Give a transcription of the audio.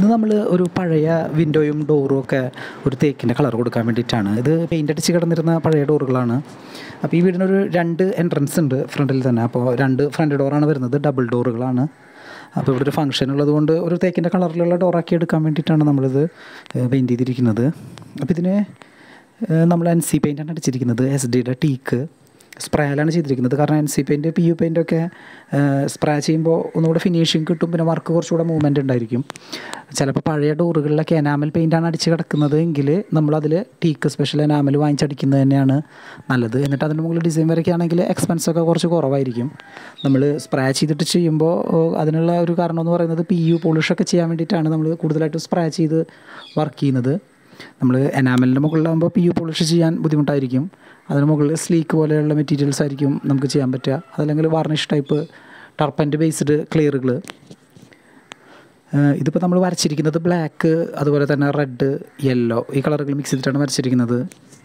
ഇത് നമ്മൾ ഒരു പഴയ വിൻഡോയും ഡോറും ഒക്കെ ഒരു തേക്കിൻ്റെ കളർ കൊടുക്കാൻ വേണ്ടിയിട്ടാണ് ഇത് പെയിൻ്റ് അടിച്ച് കിടന്നിരുന്ന പഴയ ഡോറുകളാണ് അപ്പോൾ ഈ വീടിനൊരു രണ്ട് എൻട്രൻസ് ഉണ്ട് ഫ്രണ്ടിൽ തന്നെ അപ്പോൾ രണ്ട് ഫ്രണ്ട് ഡോറാണ് വരുന്നത് ഡബിൾ ഡോറുകളാണ് അപ്പോൾ ഇവിടെ ഒരു ഫംഗ്ഷൻ ഉള്ളതുകൊണ്ട് ഒരു തേക്കിൻ്റെ കളറിലുള്ള ഡോറാക്കി എടുക്കാൻ വേണ്ടിയിട്ടാണ് നമ്മളിത് പെയിൻറ്റ് ചെയ്തിരിക്കുന്നത് അപ്പോൾ ഇതിന് ഏഹ് നമ്മൾ എൻ സി പെയിൻ്റാണ് അടിച്ചിരിക്കുന്നത് എസ് ഡിയുടെ ടീക്ക് സ്പ്രേയിലാണ് ചെയ്തിരിക്കുന്നത് കാരണം N C paint P U പെയിൻ്റൊക്കെ സ്പ്രേ ചെയ്യുമ്പോൾ ഒന്നുകൂടെ ഫിനിഷിങ് കിട്ടും പിന്നെ വർക്ക് കുറച്ചുകൂടെ മൂവ്മെൻ്റ് ഉണ്ടായിരിക്കും ചിലപ്പോൾ പഴയ ഡോറുകളിലൊക്കെ എനാമൽ പെയിൻ്റാണ് അടിച്ച് കിടക്കുന്നത് എങ്കിൽ നമ്മളതിൽ ടീക്ക് സ്പെഷ്യൽ എനാമൽ വാങ്ങിച്ചടിക്കുന്നത് തന്നെയാണ് നല്ലത് എന്നിട്ട് അതിൻ്റെ മുകളിൽ ഡിസൈൻ വരയ്ക്കുകയാണെങ്കിൽ എക്സ്പെൻസ് ഒക്കെ കുറച്ച് കുറവായിരിക്കും നമ്മൾ സ്പ്രേ ചെയ്തിട്ട് ചെയ്യുമ്പോൾ അതിനുള്ള ഒരു കാരണം എന്ന് പറയുന്നത് പി യു പോളിഷൊക്കെ ചെയ്യാൻ വേണ്ടിയിട്ടാണ് നമ്മൾ കൂടുതലായിട്ട് സ്പ്രേ ചെയ്ത് വർക്ക് ചെയ്യുന്നത് നമ്മൾ എനാമലിൻ്റെ മുകളിലാകുമ്പോൾ പി യു പോളിഷ് ചെയ്യാൻ ബുദ്ധിമുട്ടായിരിക്കും അതിന് മുകളിൽ സ്ലീക്ക് പോലെയുള്ള മെറ്റീരിയൽസ് ആയിരിക്കും നമുക്ക് ചെയ്യാൻ പറ്റുക അതല്ലെങ്കിൽ വാർണിഷ് ടൈപ്പ് ടർപ്പൻ്റ് ബേസ്ഡ് ക്ലിയറുകൾ ഇതിപ്പോൾ നമ്മൾ വരച്ചിരിക്കുന്നത് ബ്ലാക്ക് അതുപോലെ തന്നെ റെഡ് യെല്ലോ ഈ കളറുകൾ മിക്സ് ചെയ്തിട്ടാണ് വരച്ചിരിക്കുന്നത്